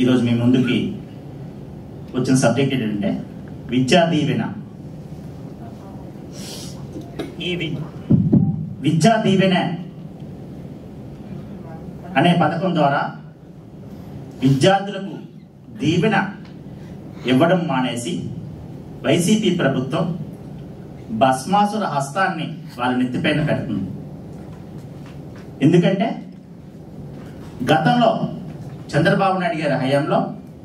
ఈరోజు మీ ముందుకి వచ్చిన సబ్జెక్ట్ ఏంటంటే విద్యా దీవెన ఈ వి- విద్యా దీవెన అనే పథకం ద్వారా విద్యార్థులకు దీవెన ఇవ్వడం మానేసి వైసీపీ ప్రభుత్వం భస్మాసుర హస్తాన్ని వాళ్ళ నెత్తిపైన పెడుతుంది ఎందుకంటే గతంలో చంద్రబాబు నాయుడు గారి హయాంలో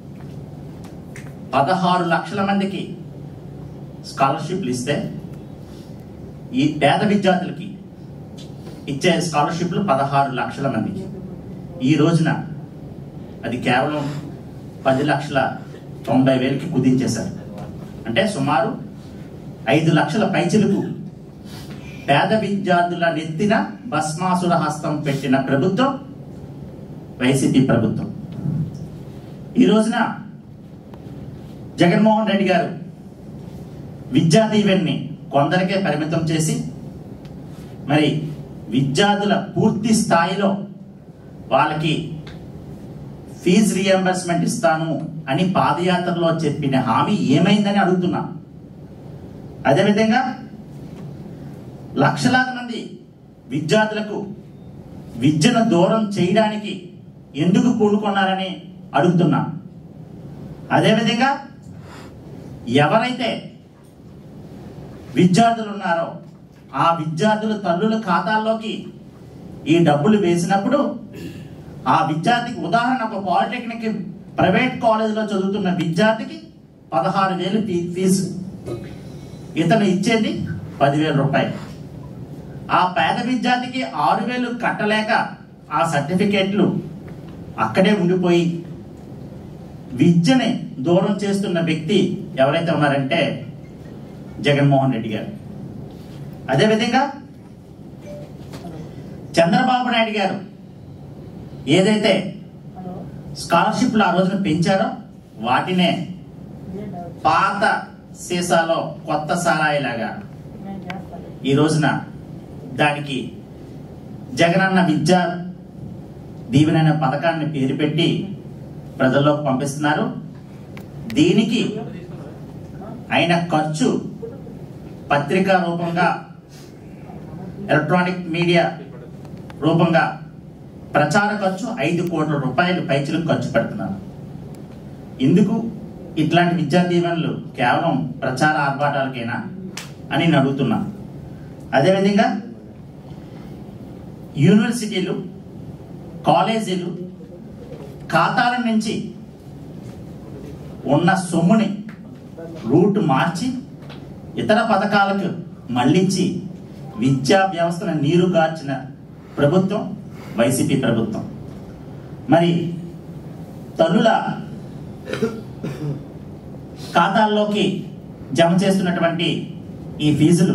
పదహారు లక్షల మందికి స్కాలర్షిప్లు ఇస్తే ఈ పేద విద్యార్థులకి ఇచ్చే స్కాలర్షిప్లు పదహారు లక్షల మందికి ఈ రోజున అది కేవలం పది లక్షల తొంభై వేలకి కుదించేశారు అంటే సుమారు ఐదు లక్షల పైచిలకు పేద విద్యార్థుల నెత్తిన భస్మాసుర హస్తం పెట్టిన ప్రభుత్వం వైసీపీ ప్రభుత్వం ఈ రోజున జగన్మోహన్ రెడ్డి గారు విద్యా దీవెన్ని కొందరికే పరిమితం చేసి మరి విద్యార్థుల పూర్తి స్థాయిలో వాళ్ళకి ఫీజు రియంబర్స్మెంట్ ఇస్తాను అని పాదయాత్రలో చెప్పిన హామీ ఏమైందని అడుగుతున్నా అదేవిధంగా లక్షలాది మంది విద్యార్థులకు విద్యను దూరం చేయడానికి ఎందుకు పూనుకున్నారని అడుగుతున్నా అదేవిధంగా ఎవరైతే విద్యార్థులు ఉన్నారో ఆ విద్యార్థుల తల్లుల ఖాతాల్లోకి ఈ డబ్బులు వేసినప్పుడు ఆ విద్యార్థికి ఉదాహరణ ఒక పాలిటెక్నిక్ ప్రైవేట్ కాలేజీలో చదువుతున్న విద్యార్థికి పదహారు వేలు ఫీ- ఫీజు ఇతను ఇచ్చేది పదివేల రూపాయలు ఆ పేద విద్యార్థికి ఆరు వేలు కట్టలేక ఆ సర్టిఫికేట్లు అక్కడే ఉండిపోయి విద్యని దూరం చేస్తున్న వ్యక్తి ఎవరైతే ఉన్నారంటే జగన్మోహన్ రెడ్డి గారు అదేవిధంగా చంద్రబాబు నాయుడు గారు ఏదైతే స్కాలర్షిప్లు ఆ రోజున పెంచారో వాటినే పాత సీసాలో కొత్త సారాయిలాగా ఈ రోజున దానికి జగనన్న విద్యా దీవెన అనే పథకాన్ని పేరు పెట్టి ప్రజల్లోకి పంపిస్తున్నారు దీనికి అయిన ఖర్చు పత్రికా రూపంగా ఎలక్ట్రానిక్ మీడియా రూపంగా ప్రచార ఖర్చు ఐదు కోట్ల రూపాయలు పైచులకు ఖర్చు పెడుతున్నారు ఎందుకు ఇట్లాంటి విద్యా దీవెనలు కేవలం ప్రచార ఆర్భాటాలకేనా అని నేను అడుగుతున్నా అదేవిధంగా యూనివర్సిటీలు కాలేజీలు ఖాతాల నుంచి ఉన్న సొమ్ముని రూట్ మార్చి ఇతర పథకాలకు మళ్లించి విద్యా వ్యవస్థను నీరుగార్చిన ప్రభుత్వం వైసీపీ ప్రభుత్వం మరి తల్లుల ఖాతాల్లోకి జమ చేస్తున్నటువంటి ఈ ఫీజులు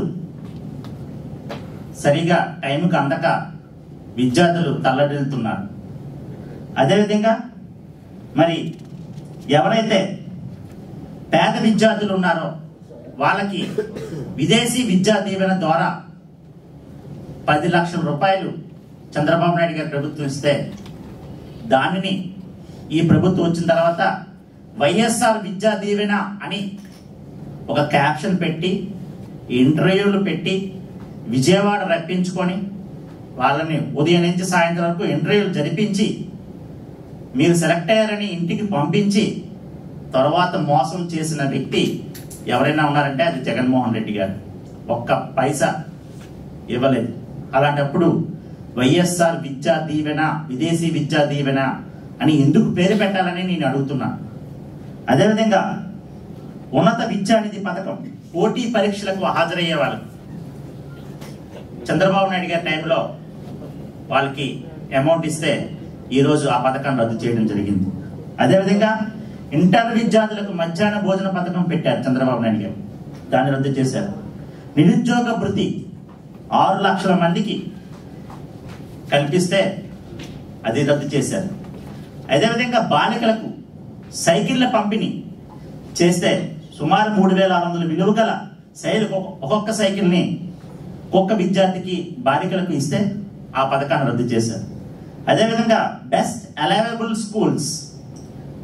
సరిగా టైంకి అందక విద్యార్థులు తల్లడిల్లుతున్నారు అదేవిధంగా మరి ఎవరైతే పేద విద్యార్థులు ఉన్నారో వాళ్ళకి విదేశీ విద్యా దీవెన ద్వారా పది లక్షల రూపాయలు చంద్రబాబు నాయుడు గారి ప్రభుత్వం ఇస్తే దానిని ఈ ప్రభుత్వం వచ్చిన తర్వాత వైఎస్ఆర్ విద్యా దీవెన అని ఒక క్యాప్షన్ పెట్టి ఇంటర్వ్యూలు పెట్టి విజయవాడ రప్పించుకొని వాళ్ళని ఉదయం నుంచి సాయంత్రం వరకు ఇంటర్వ్యూలు జరిపించి మీరు సెలెక్ట్ అయ్యారని ఇంటికి పంపించి తర్వాత మోసం చేసిన వ్యక్తి ఎవరైనా ఉన్నారంటే అది జగన్మోహన్ రెడ్డి గారు ఒక్క పైసా ఇవ్వలేదు అలాంటప్పుడు వైఎస్ఆర్ విద్యా దీవెన విదేశీ విద్యా దీవెన అని ఎందుకు పేరు పెట్టాలని నేను అడుగుతున్నా అదేవిధంగా ఉన్నత విద్యానిధి పథకం పోటీ పరీక్షలకు హాజరయ్యే వాళ్ళు చంద్రబాబు నాయుడు గారి టైంలో వాళ్ళకి అమౌంట్ ఇస్తే ఈరోజు ఆ పథకాన్ని రద్దు చేయడం జరిగింది అదేవిధంగా ఇంటర్ విద్యార్థులకు మధ్యాహ్న భోజన పథకం పెట్టారు చంద్రబాబు నాయుడు గారు దాన్ని రద్దు చేశారు నిరుద్యోగ భృతి ఆరు లక్షల మందికి కల్పిస్తే అది రద్దు చేశారు అదేవిధంగా బాలికలకు సైకిళ్ళ పంపిణీ చేస్తే సుమారు మూడు వేల ఆరు వందల విలువ గల సైలు ఒక్కొక్క సైకిల్ని ఒక్కొక్క విద్యార్థికి బాలికలకు ఇస్తే ఆ పథకాన్ని రద్దు చేశారు అదేవిధంగా బెస్ట్ అవైలబుల్ స్కూల్స్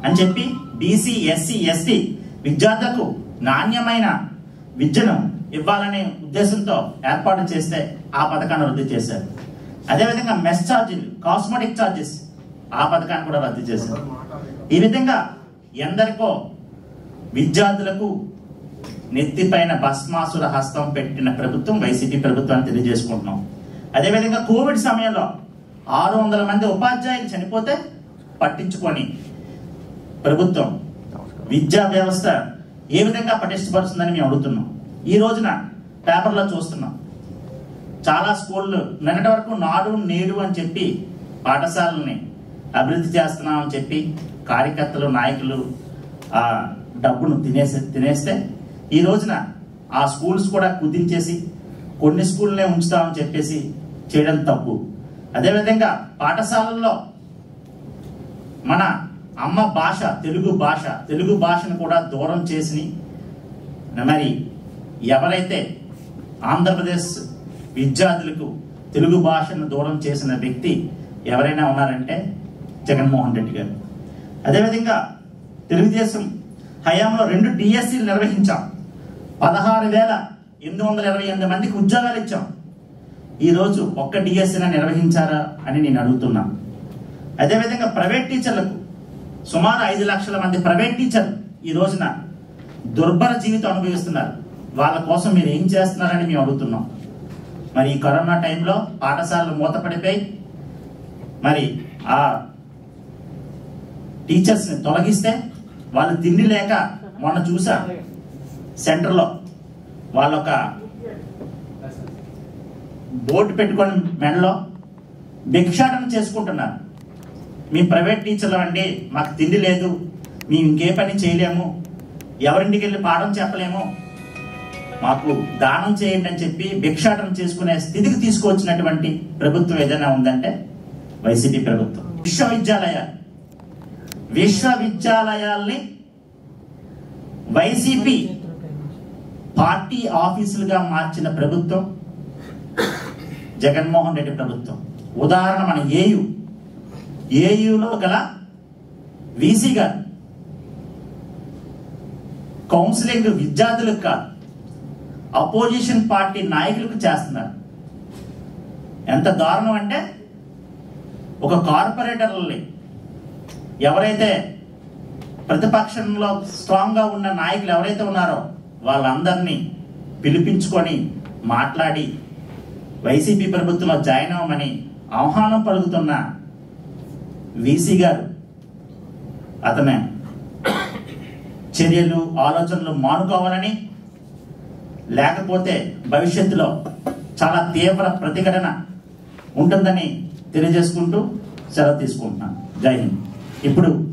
అని చెప్పి బీసీ ఎస్సీ ఎస్టీ విద్యార్థులకు నాణ్యమైన విద్యను ఇవ్వాలనే ఉద్దేశంతో ఏర్పాటు చేస్తే ఆ పథకాన్ని రద్దు చేశారు అదేవిధంగా మెస్ ఛార్జీలు కాస్మెటిక్ ఛార్జెస్ ఆ పథకాన్ని కూడా రద్దు చేశారు ఈ విధంగా ఎందరికో విద్యార్థులకు నెత్తిపైన భస్మాసుర హస్తం పెట్టిన ప్రభుత్వం వైసీపీ ప్రభుత్వాన్ని తెలియజేసుకుంటున్నాం అదేవిధంగా కోవిడ్ సమయంలో ఆరు వందల మంది ఉపాధ్యాయులు చనిపోతే పట్టించుకొని ప్రభుత్వం విద్యా వ్యవస్థ ఏ విధంగా పటిష్టపరుస్తుందని మేము అడుగుతున్నాం ఈ రోజున పేపర్లో చూస్తున్నాం చాలా స్కూళ్ళు నిన్నటి వరకు నాడు నేడు అని చెప్పి పాఠశాలని అభివృద్ధి చేస్తున్నామని చెప్పి కార్యకర్తలు నాయకులు ఆ డబ్బును తినేసి తినేస్తే ఈ రోజున ఆ స్కూల్స్ కూడా కుదించేసి కొన్ని స్కూళ్ళనే ఉంచుతామని చెప్పేసి చేయడం తప్పు అదేవిధంగా పాఠశాలల్లో మన అమ్మ భాష తెలుగు భాష తెలుగు భాషను కూడా దూరం చేసి మరి ఎవరైతే ఆంధ్రప్రదేశ్ విద్యార్థులకు తెలుగు భాషను దూరం చేసిన వ్యక్తి ఎవరైనా ఉన్నారంటే జగన్మోహన్ రెడ్డి గారు అదేవిధంగా తెలుగుదేశం హయాంలో రెండు డిఎస్సీలు నిర్వహించాం పదహారు వేల ఎనిమిది వందల ఇరవై ఎనిమిది మందికి ఉద్యోగాలు ఇచ్చాం ఈరోజు ఒక్క డిఎస్సీని నిర్వహించారా అని నేను అడుగుతున్నా అదేవిధంగా ప్రైవేట్ టీచర్లకు సుమారు ఐదు లక్షల మంది ప్రైవేట్ టీచర్లు ఈ రోజున దుర్భర జీవితం అనుభవిస్తున్నారు వాళ్ళ కోసం మీరు ఏం చేస్తున్నారని మేము అడుగుతున్నాం మరి ఈ కరోనా టైంలో పాఠశాలలు మూతపడిపోయి మరి ఆ టీచర్స్ని తొలగిస్తే వాళ్ళు తిండి లేక మొన్న చూసా సెంటర్లో వాళ్ళొక బోర్డు పెట్టుకొని మెడలో భిక్షాటన చేసుకుంటున్నారు మీ ప్రైవేట్ టీచర్లు అండి మాకు తిండి లేదు మేము ఇంకే పని చేయలేము ఎవరింటికి వెళ్ళి పాఠం చెప్పలేము మాకు దానం చేయండి అని చెప్పి భిక్షాటన చేసుకునే స్థితికి తీసుకొచ్చినటువంటి ప్రభుత్వం ఏదైనా ఉందంటే వైసీపీ ప్రభుత్వం విశ్వవిద్యాలయాలు విశ్వవిద్యాలయాల్ని వైసీపీ పార్టీ ఆఫీసులుగా మార్చిన ప్రభుత్వం జగన్మోహన్ రెడ్డి ప్రభుత్వం ఉదాహరణ మన ఏయు ఏయులో గల వీసీ గారు కౌన్సిలింగ్ విద్యార్థులకు కాదు అపోజిషన్ పార్టీ నాయకులకు చేస్తున్నారు ఎంత దారుణం అంటే ఒక కార్పొరేటర్లని ఎవరైతే ప్రతిపక్షంలో స్ట్రాంగ్ గా ఉన్న నాయకులు ఎవరైతే ఉన్నారో వాళ్ళందరినీ పిలిపించుకొని మాట్లాడి వైసీపీ ప్రభుత్వంలో జాయిన్ అవ్వమని ఆహ్వానం పలుకుతున్న వీసీ గారు అతనే చర్యలు ఆలోచనలు మానుకోవాలని లేకపోతే భవిష్యత్తులో చాలా తీవ్ర ప్రతిఘటన ఉంటుందని తెలియజేసుకుంటూ సెలవు తీసుకుంటున్నాను జై హింద్ ఇప్పుడు